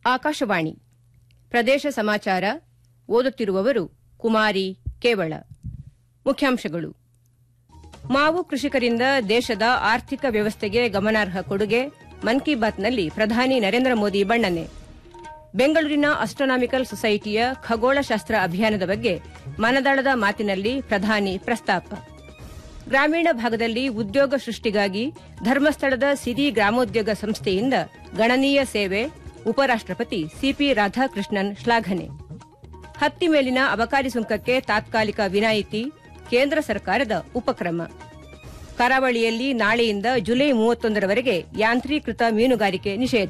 ಆಕಾಶವಾಣಿ ಪ್ರದೇಶ ಸಮಾಚಾರ ಓದುತ್ತಿರುವವರು ಕುಮಾರಿ ಕೇವಳ ಮುಖ್ಯಾಂಶಗಳು ಮಾವು ಕೃಷಿಕರಿಂದ ದೇಶದ ಆರ್ಥಿಕ ವ್ಯವಸ್ಥೆಗೆ ಗಮನಾರ್ಹ ಕೊಡುಗೆ ಮನ್ ಕಿ ಬಾತ್ನಲ್ಲಿ ಪ್ರಧಾನಿ ನರೇಂದ್ರ ಮೋದಿ ಬಣ್ಣನೆ ಬೆಂಗಳೂರಿನ ಅಸ್ಟ್ರೋನಾಮಿಕಲ್ ಸೊಸೈಟಿಯ ಖಗೋಳಶಾಸ್ತ್ರ ಅಭಿಯಾನದ ಬಗ್ಗೆ ಮನದಾಳದ ಮಾತಿನಲ್ಲಿ ಪ್ರಧಾನಿ ಪ್ರಸ್ತಾಪ ಗ್ರಾಮೀಣ ಭಾಗದಲ್ಲಿ ಉದ್ಯೋಗ ಸೃಷ್ಟಿಗಾಗಿ ಧರ್ಮಸ್ಥಳದ ಸಿರಿ ಗ್ರಾಮೋದ್ಯೋಗ ಸಂಸ್ಥೆಯಿಂದ ಗಣನೀಯ ಸೇವೆ ಉಪರಾಷ್ಟಪತಿ ಸಿಪಿ ರಾಧಾಕೃಷ್ಣನ್ ಶ್ಲಾಘನೆ ಹತ್ತಿ ಮೇಲಿನ ಅಬಕಾರಿ ಸುಂಕಕ್ಕೆ ತಾತ್ಕಾಲಿಕ ವಿನಾಯಿತಿ ಕೇಂದ್ರ ಸರ್ಕಾರದ ಉಪಕ್ರಮ ಕರಾವಳಿಯಲ್ಲಿ ನಾಳೆಯಿಂದ ಜುಲೈ ಮೂವತ್ತೊಂದರವರೆಗೆ ಯಾಂತ್ರೀಕೃತ ಮೀನುಗಾರಿಕೆ ನಿಷೇಧ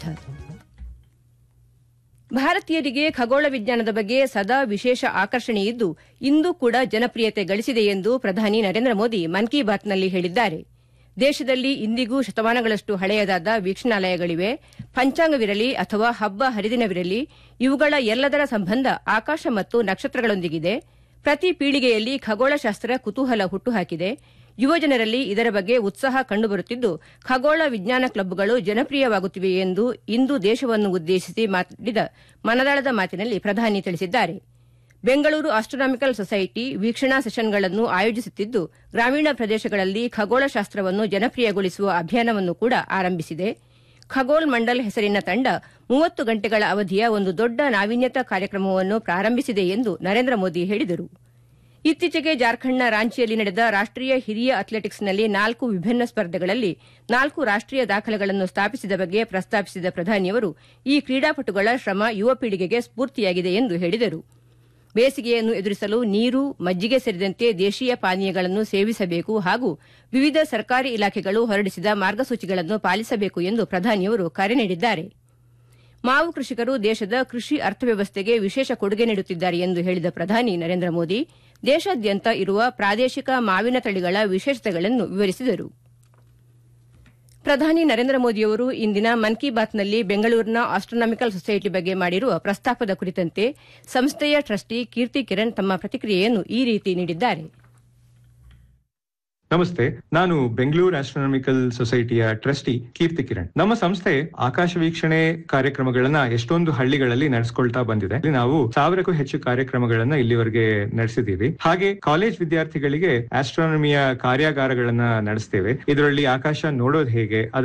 ಭಾರತೀಯರಿಗೆ ಖಗೋಳ ವಿಜ್ಞಾನದ ಬಗ್ಗೆ ಸದಾ ವಿಶೇಷ ಆಕರ್ಷಣೆಯಿದ್ದು ಇಂದು ಕೂಡ ಜನಪ್ರಿಯತೆ ಗಳಿಸಿದೆ ಎಂದು ಪ್ರಧಾನಿ ನರೇಂದ್ರ ಮೋದಿ ಮನ್ ಕಿ ಬಾತ್ನಲ್ಲಿ ಹೇಳಿದ್ದಾರೆ ದೇಶದಲ್ಲಿ ಇಂದಿಗೂ ಶತಮಾನಗಳಷ್ಟು ಹಳೆಯದಾದ ವೀಕ್ಷಣಾಲಯಗಳಿವೆ ಪಂಚಾಂಗವಿರಲಿ ಅಥವಾ ಹಬ್ಬ ಹರಿದಿನವಿರಲಿ ಇವುಗಳ ಎಲ್ಲದರ ಸಂಬಂಧ ಆಕಾಶ ಮತ್ತು ನಕ್ಷತ್ರಗಳೊಂದಿಗಿದೆ ಪ್ರತಿ ಪೀಳಿಗೆಯಲ್ಲಿ ಖಗೋಳಶಾಸ್ತ್ರ ಕುತೂಹಲ ಹುಟ್ಟುಹಾಕಿದೆ ಯುವಜನರಲ್ಲಿ ಇದರ ಬಗ್ಗೆ ಉತ್ಸಾಹ ಕಂಡುಬರುತ್ತಿದ್ದು ಖಗೋಳ ವಿಜ್ಞಾನ ಕ್ಲಬ್ಗಳು ಜನಪ್ರಿಯವಾಗುತ್ತಿವೆ ಎಂದು ಇಂದು ದೇಶವನ್ನು ಉದ್ದೇಶಿಸಿ ಮಾಡಿದ ಮನದಾಳದ ಮಾತಿನಲ್ಲಿ ಪ್ರಧಾನಿ ತಿಳಿಸಿದ್ದಾರೆ ಬೆಂಗಳೂರು ಆಸ್ಟ್ರೋನಾಮಿಕಲ್ ಸೊಸೈಟಿ ವೀಕ್ಷಣಾ ಸೆಷನ್ಗಳನ್ನು ಆಯೋಜಿಸುತ್ತಿದ್ದು ಗ್ರಾಮೀಣ ಪ್ರದೇಶಗಳಲ್ಲಿ ಖಗೋಳಶಾಸ್ತ್ರವನ್ನು ಜನಪ್ರಿಯಗೊಳಿಸುವ ಅಭಿಯಾನವನ್ನು ಕೂಡ ಆರಂಭಿಸಿದೆ ಖಗೋಲ್ ಮಂಡಲ್ ಹೆಸರಿನ ತಂಡ ಮೂವತ್ತು ಗಂಟೆಗಳ ಅವಧಿಯ ಒಂದು ದೊಡ್ಡ ನಾವೀನ್ಯತಾ ಕಾರ್ಯಕ್ರಮವನ್ನು ಪ್ರಾರಂಭಿಸಿದೆ ಎಂದು ನರೇಂದ್ರ ಮೋದಿ ಹೇಳಿದರು ಇತ್ತೀಚೆಗೆ ಜಾರ್ಖಂಡ್ನ ರಾಂಚಿಯಲ್ಲಿ ನಡೆದ ರಾಷ್ಟೀಯ ಹಿರಿಯ ಅಥ್ಲೆಟಿಕ್ಸ್ನಲ್ಲಿ ನಾಲ್ಕು ವಿಭಿನ್ನ ಸ್ಪರ್ಧೆಗಳಲ್ಲಿ ನಾಲ್ಕು ರಾಷ್ಟೀಯ ದಾಖಲೆಗಳನ್ನು ಸ್ಥಾಪಿಸಿದ ಬಗ್ಗೆ ಪ್ರಸ್ತಾಪಿಸಿದ ಪ್ರಧಾನಿಯವರು ಈ ಕ್ರೀಡಾಪಟುಗಳ ಶ್ರಮ ಯುವ ಪೀಳಿಗೆಗೆ ಸ್ಫೂರ್ತಿಯಾಗಿದೆ ಎಂದು ಹೇಳಿದರು ಬೇಸಿಗೆಯನ್ನು ಎದುರಿಸಲು ನೀರು ಮಜ್ಜಿಗೆ ಸೇರಿದಂತೆ ದೇಶೀಯ ಪಾನೀಯಗಳನ್ನು ಸೇವಿಸಬೇಕು ಹಾಗೂ ವಿವಿಧ ಸರ್ಕಾರಿ ಇಲಾಖೆಗಳು ಹೊರಡಿಸಿದ ಮಾರ್ಗಸೂಚಿಗಳನ್ನು ಪಾಲಿಸಬೇಕು ಎಂದು ಪ್ರಧಾನಿಯವರು ಕರೆ ನೀಡಿದ್ದಾರೆ ಮಾವು ಕೃಷಿಕರು ದೇಶದ ಕೃಷಿ ಅರ್ಥವ್ಯವಸ್ಥೆಗೆ ವಿಶೇಷ ಕೊಡುಗೆ ನೀಡುತ್ತಿದ್ದಾರೆ ಎಂದು ಹೇಳಿದ ಪ್ರಧಾನಿ ನರೇಂದ್ರ ಮೋದಿ ದೇಶಾದ್ಯಂತ ಇರುವ ಪ್ರಾದೇಶಿಕ ಮಾವಿನ ತಳಿಗಳ ವಿಶೇಷತೆಗಳನ್ನು ವಿವರಿಸಿದರು ಪ್ರಧಾನಿ ನರೇಂದ್ರ ಮೋದಿಯವರು ಇಂದಿನ ಮನ್ ಕಿ ಬಾತ್ನಲ್ಲಿ ಬೆಂಗಳೂರಿನ ಆಸ್ಟ್ರೋನಾಮಿಕಲ್ ಸೊಸೈಟಿ ಬಗ್ಗೆ ಮಾಡಿರುವ ಪ್ರಸ್ತಾಪದ ಕುರಿತಂತೆ ಸಂಸ್ಥೆಯ ಟ್ರಸ್ಟಿ ಕೀರ್ತಿ ಕಿರಣ್ ತಮ್ಮ ಪ್ರತಿಕ್ರಿಯೆಯನ್ನು ಈ ರೀತಿ ನೀಡಿದ್ದಾರೆ ನಮಸ್ತೆ ನಾನು ಬೆಂಗಳೂರು ಆಸ್ಟ್ರೋನಾಮಿಕಲ್ ಸೊಸೈಟಿಯ ಟ್ರಸ್ಟಿ ಕೀರ್ತಿ ಕಿರಣ್ ನಮ್ಮ ಸಂಸ್ಥೆ ಆಕಾಶ ವೀಕ್ಷಣೆ ಕಾರ್ಯಕ್ರಮಗಳನ್ನ ಎಷ್ಟೊಂದು ಹಳ್ಳಿಗಳಲ್ಲಿ ನಡೆಸ್ಕೊಳ್ತಾ ಬಂದಿದೆ ಇಲ್ಲಿ ನಾವು ಸಾವಿರಕ್ಕೂ ಹೆಚ್ಚು ಕಾರ್ಯಕ್ರಮಗಳನ್ನ ಇಲ್ಲಿವರೆಗೆ ನಡೆಸಿದೀವಿ ಹಾಗೆ ಕಾಲೇಜ್ ವಿದ್ಯಾರ್ಥಿಗಳಿಗೆ ಆಸ್ಟ್ರಾನಮಿಯ ಕಾರ್ಯಾಗಾರಗಳನ್ನ ನಡೆಸ್ತೇವೆ ಇದರಲ್ಲಿ ಆಕಾಶ ನೋಡೋದು ಹೇಗೆ